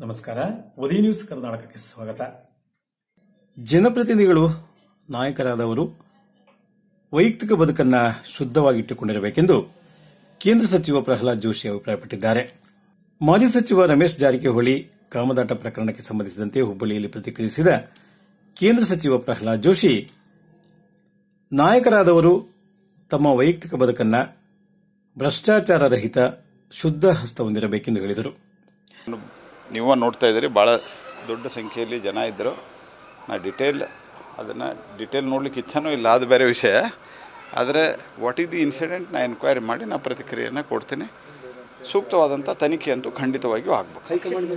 ನಮಸ್ಕಾರ ಉದಯ ನ್ಯೂಸ್ ಕರ್ನಾಟಕಕ್ಕೆ ಸ್ವಾಗತ ಜನಪ್ರತಿನಿಧಿಗಳು ನಾಯಕರಾದವರು ವೈಯಕ್ತಿಕ ಬದುಕನ್ನ ಶುದ್ಧವಾಗಿಟ್ಟುಕೊಂಡಿರಬೇಕೆಂದು ಕೇಂದ್ರ ಸಚಿವ ಪ್ರಹ್ಲಾದ್ ಜೋಶಿ ಅಭಿಪ್ರಾಯಪಟ್ಟಿದ್ದಾರೆ ಮಾಜಿ ಸಚಿವ ರಮೇಶ್ ಜಾರಕಿಹೊಳಿ ಕಾಮದಾಟ ಪ್ರಕರಣಕ್ಕೆ ಸಂಬಂಧಿಸಿದಂತೆ ಹುಬ್ಬಳ್ಳಿಯಲ್ಲಿ ಪ್ರತಿಕ್ರಿಯಿಸಿದ ಕೇಂದ್ರ ಸಚಿವ ಪ್ರಹ್ಲಾದ್ ಜೋಶಿ ನಾಯಕರಾದವರು ತಮ್ಮ ವೈಯಕ್ತಿಕ ಬದುಕನ್ನ ಭ್ರಷ್ಟಾಚಾರ ರಹಿತ ಶುದ್ಧ ಹಸ್ತ ಹೊಂದಿರಬೇಕೆಂದು ಹೇಳಿದರು ನೀವು ನೋಡ್ತಾ ಇದ್ದೀರಿ ಭಾಳ ದೊಡ್ಡ ಸಂಖ್ಯೆಯಲ್ಲಿ ಜನ ಇದ್ದರು ನಾ ಡಿಟೇಲ್ ಅದನ್ನು ಡಿಟೇಲ್ ನೋಡ್ಲಿಕ್ಕೆ ಇಚ್ಛನೂ ಇಲ್ಲ ಅದು ಬೇರೆ ವಿಷಯ ಆದರೆ ವಾಟ್ ಈಸ್ ದಿ ಇನ್ಸಿಡೆಂಟ್ ನಾ ಎನ್ಕ್ವೈರಿ ಮಾಡಿ ನಾ ಪ್ರತಿಕ್ರಿಯೆಯನ್ನು ಕೊಡ್ತೀನಿ ಸೂಕ್ತವಾದಂಥ ತನಿಖೆ ಅಂತೂ ಖಂಡಿತವಾಗಿಯೂ ಆಗಬೇಕು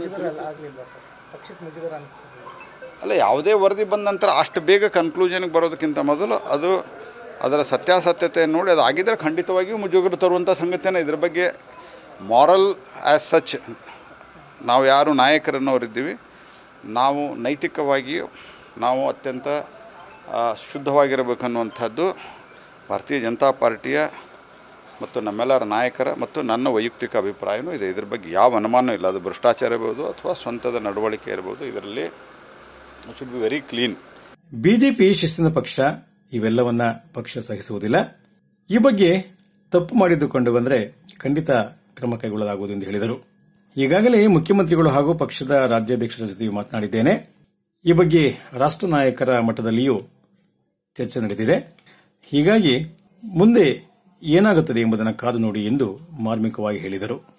ಅಲ್ಲ ಯಾವುದೇ ವರದಿ ಬಂದ ನಂತರ ಅಷ್ಟು ಬೇಗ ಕನ್ಕ್ಲೂಷನ್ಗೆ ಬರೋದಕ್ಕಿಂತ ಮೊದಲು ಅದು ಅದರ ಸತ್ಯಾಸತ್ಯತೆ ನೋಡಿ ಅದು ಆಗಿದ್ದರೆ ಖಂಡಿತವಾಗಿಯೂ ಮುಜುಗರ ತರುವಂಥ ಸಂಗತಿನ ಇದ್ರ ಬಗ್ಗೆ ಮಾರಲ್ ಆ್ಯಸ್ ಸಚ್ ನಾವು ಯಾರು ನಾಯಕರನ್ನವರಿದ್ದೀವಿ ನಾವು ನೈತಿಕವಾಗಿಯೂ ನಾವು ಅತ್ಯಂತ ಆ, ಶುದ್ಧವಾಗಿರಬೇಕನ್ನುವಂಥದ್ದು ಭಾರತೀಯ ಜನತಾ ಪಾರ್ಟಿಯ ಮತ್ತು ನಮ್ಮೆಲ್ಲರ ನಾಯಕರ ಮತ್ತು ನನ್ನ ವೈಯಕ್ತಿಕ ಅಭಿಪ್ರಾಯನೂ ಇದೆ ಇದ್ರ ಬಗ್ಗೆ ಯಾವ ಅನುಮಾನ ಇಲ್ಲ ಅದು ಭ್ರಷ್ಟಾಚಾರ ಇರ್ಬೋದು ಅಥವಾ ಸ್ವಂತದ ನಡವಳಿಕೆ ಇರ್ಬೋದು ಇದರಲ್ಲಿ should be very clean BJP ಶಿಸ್ತಿನ ಪಕ್ಷ ಇವೆಲ್ಲವನ್ನ ಪಕ್ಷ ಸಹಿಸುವುದಿಲ್ಲ ಈ ಬಗ್ಗೆ ತಪ್ಪು ಮಾಡಿದ್ದು ಕಂಡು ಬಂದರೆ ಖಂಡಿತ ಕ್ರಮ ಕೈಗೊಳ್ಳಲಾಗುವುದು ಎಂದು ಹೇಳಿದರು ಈಗಾಗಲೇ ಮುಖ್ಯಮಂತ್ರಿಗಳು ಹಾಗೂ ಪಕ್ಷದ ರಾಜ್ಯಾಧ್ಯಕ್ಷರ ಜೊತೆಯೂ ಮಾತನಾಡಿದ್ದೇನೆ ಈ ಬಗ್ಗೆ ರಾಷ್ಟ್ರ ನಾಯಕರ ಮಟ್ಟದಲ್ಲಿಯೂ ಚರ್ಚೆ ನಡೆದಿದೆ ಹೀಗಾಗಿ ಮುಂದೆ ಏನಾಗುತ್ತದೆ ಎಂಬುದನ್ನು ಕಾದು ನೋಡಿ ಎಂದು ಮಾರ್ಮಿಕವಾಗಿ ಹೇಳಿದರು